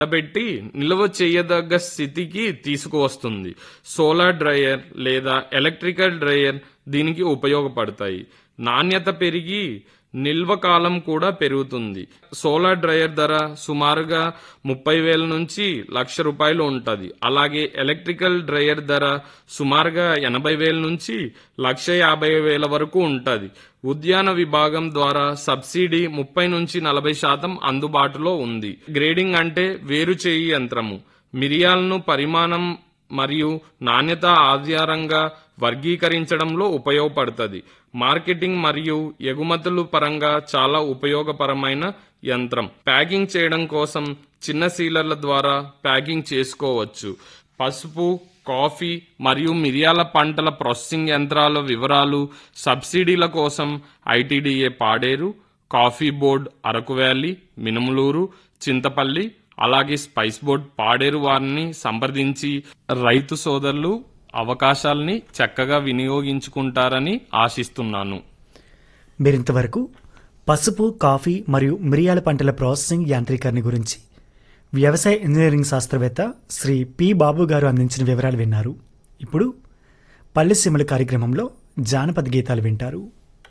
పెట్టి నిల్వ చేయదగ్గ స్థితికి తీసుకువస్తుంది సోలార్ డ్రైయర్ లేదా ఎలక్ట్రికల్ డ్రైయర్ దీనికి ఉపయోగపడతాయి నాణ్యత పెరిగి నిల్వ కాలం కూడా పెరుగుతుంది సోలార్ డ్రైయర్ ధర సుమారుగా ముప్పై వేల నుంచి లక్ష రూపాయలు ఉంటుంది అలాగే ఎలక్ట్రికల్ డ్రైయర్ ధర సుమారుగా ఎనభై వేల నుంచి లక్ష యాభై వేల వరకు ఉంటుంది ఉద్యాన విభాగం ద్వారా సబ్సిడీ ముప్పై నుంచి నలభై శాతం అందుబాటులో ఉంది గ్రేడింగ్ అంటే వేరు చేయి యంత్రము మిరియాలను పరిమాణం మరియు నాణ్యత ఆధారంగా వర్గీకరించడంలో ఉపయోగపడుతుంది మార్కెటింగ్ మరియు ఎగుమతులు పరంగా చాలా ఉపయోగపరమైన యంత్రం ప్యాకింగ్ చేయడం కోసం చిన్న సీలర్ల ద్వారా ప్యాకింగ్ చేసుకోవచ్చు పసుపు కాఫీ మరియు మిరియాల పంటల ప్రాసెసింగ్ యంత్రాల వివరాలు సబ్సిడీల కోసం ITDA Paderu coffee board Araku valley Minumuluru Chintapalli అలాగే స్పైస్ బోర్డ్ పాడేరు వారిని సంప్రదించి రైతు సోదరులు అవకాశాల్ని చక్కగా వినియోగించుకుంటారని ఆశిస్తున్నాను మీరింతవరకు పసుపు కాఫీ మరియు మిరియాల పంటల ప్రాసెసింగ్ యాంత్రీకరణ గురించి వ్యవసాయ ఇంజనీరింగ్ శాస్త్రవేత్త శ్రీ పి బాబు గారు అందించిన వివరాలు విన్నారు ఇప్పుడు పల్లెసీమల కార్యక్రమంలో జానపద గీతాలు వింటారు